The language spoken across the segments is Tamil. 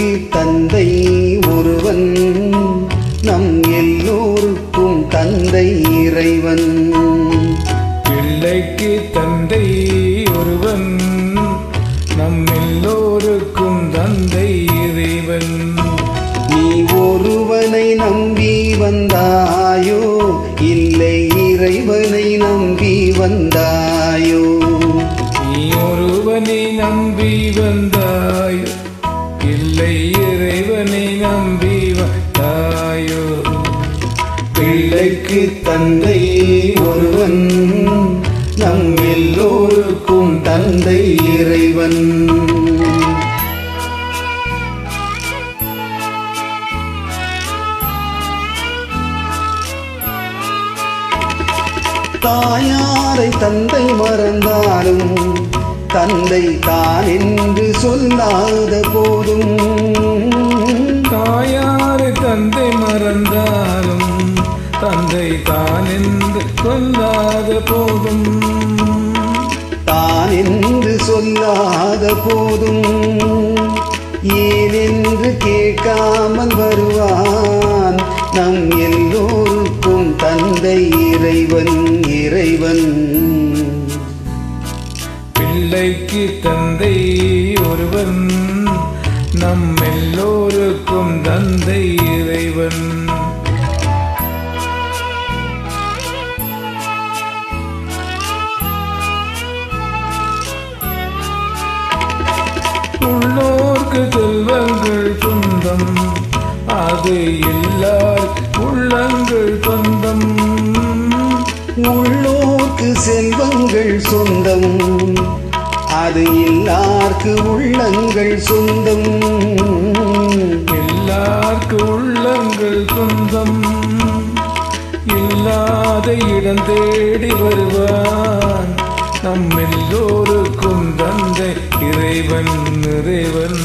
பிள்ளைக்கு தந்தை ஒருவன் நம் எல்லோருக்கும் தந்தை இறைவன் பிள்ளைக்கு தந்தை ஒருவன் நம் எல்லோருக்கும் தந்தை இறைவன் நீ ஒருவனை நம்பி வந்தாயோ இல்லை இறைவனை நம்பி வந்தாயோ நீ ஒருவனை நம்பி வந்தாய் இல்லை இறைவனை நம்பி வந்தாயோ பிள்ளைக்கு தந்தை ஒருவன் நம் எல்லோருக்கும் தந்தை இறைவன் தாயாரை தந்தை மறந்தாலும் தந்தை தான் என்று சொல்லாத போதும் தாயாரை தந்தை மறந்தாலும் தந்தை தான் என்று கொல்லாத போதும் தான் என்று சொல்லாத போதும் ஏனென்று கேட்காமல் வருவான் நம் எல்லோருக்கும் தந்தை இறைவன் இறைவன் பிள்ளைக்கு தந்தை ஒருவன் நம் எல்லோருக்கும் தந்தை இறைவன் உள்ளோர்க்கு செல்வங்கள் சொந்தம் அது எல்லார் உள்ளங்கள் சொந்தம் உள்ளோர்க்கு செல்வங்கள் சொந்தம் அது எல்லார்க்கு உள்ளங்கள் சொந்தம் எல்லார்க்கு உள்ளங்கள் சொந்தம் இல்லாத இடம் தேடி வருவான் நம் எல்லோருக்கும் தந்தை இறைவன் இறைவன்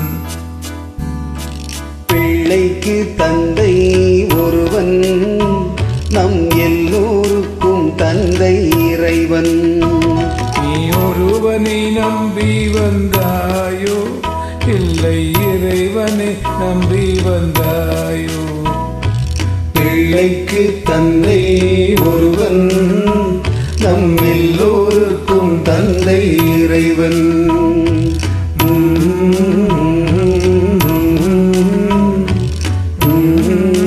பிள்ளைக்கு தந்தை ஒருவன் நம் எல்லோருக்கும் தந்தை இறைவன் நீ ஒருவனை நம்பி வந்தாயோ இல்லை இறைவனை நம்பி வந்தாயோ பிள்ளைக்கு தந்தை ஒருவன் நம் எல்லோருக்கும் தந்தை இறைவன் உம் உம் உம்